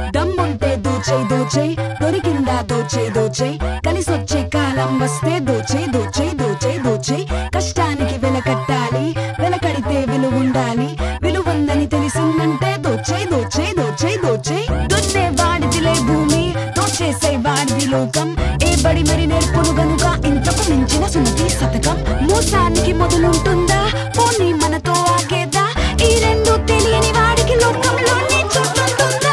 దమ్ముంటే దోచే దోచే దొరికిందా దోచే దోచే కలిసొచ్చే కాలం వస్తే దోచే దోచే దోచే దోచే కష్టానికి వెలకట్టాలి వెలకడితే విలువ ఉండాలి విలువుందని తెలిసిందంటే దోచే దోచే దోచే దోచే దున్నే వాడిదిలే భూమి దోచేసే వాడిది లోకం ఏ బడి మరి నేర్పును గనుక ఇంతకు మించిన సుమతి శతకం మోసానికి మొదలుంటుందా పోనీ మనతో ఆగేదా ఈ రెండు తెలియని వాడికి లోకంలోనే చూస్తుందా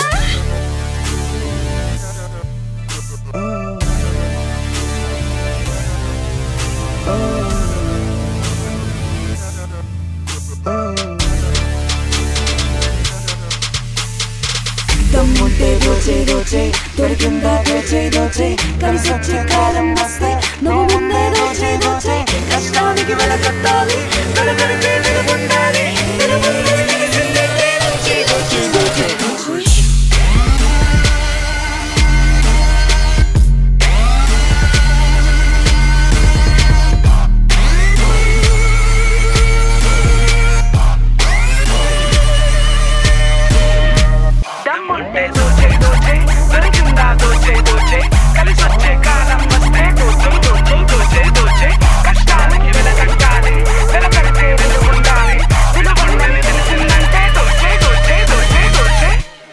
దమ్ముంటే దోచే దోచే దొరికిందా దోచే దోచే కలిసి వచ్చే కాలం వస్తే నువ్వు ముందే దోచే దోచే కష్టానికి వెలకట్టాలి వెలకడితే విలువుండాలి విలువుందని తెలిసిందంటే దోచే దోచే దోచే దోచే దమ్ముంటే దోచే దోచే దొరికిందా దోచే దోచే కలిసొచ్చే కాలం వస్తే దోచే దోచే దోచే దోచే కష్టానికి వెలకట్టాలి వెలకడితే విలువుండాలి విలువుందని తెలిసిందంటే దోచే దోచే దోచే దోచే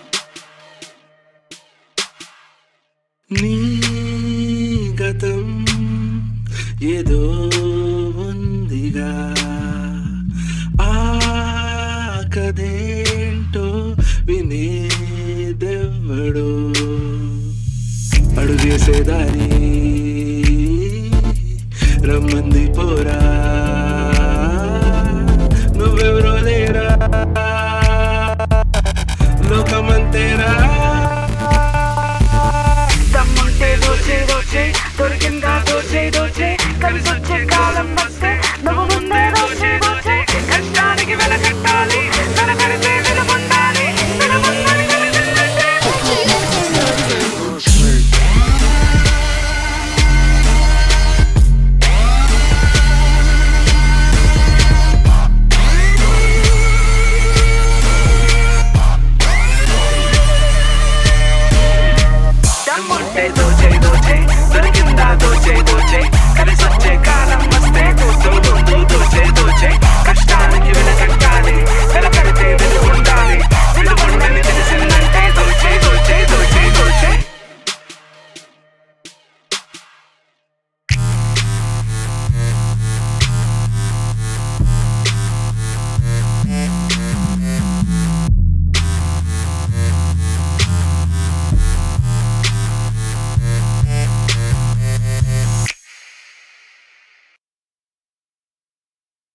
నీ గతం ఏదో ఉందిగా ఆ కదేంటో వినేదెవ్వడు అడుగేసేదారి రమ్మంది పోరా నువ్వెవరో లేరా లోకమంతేరా దమ్ముంటే దోచే దోచే దొరికిందా దోచే దోచే కలిసొచ్చే కాలం వస్తే నువ్వు ముందే దోచే దోచే కష్టానికి వెలకట్టాలి వెలకడితే విలువుండాలి విలువుందని తెలిసిందంటే దమ్ముంటే దోచే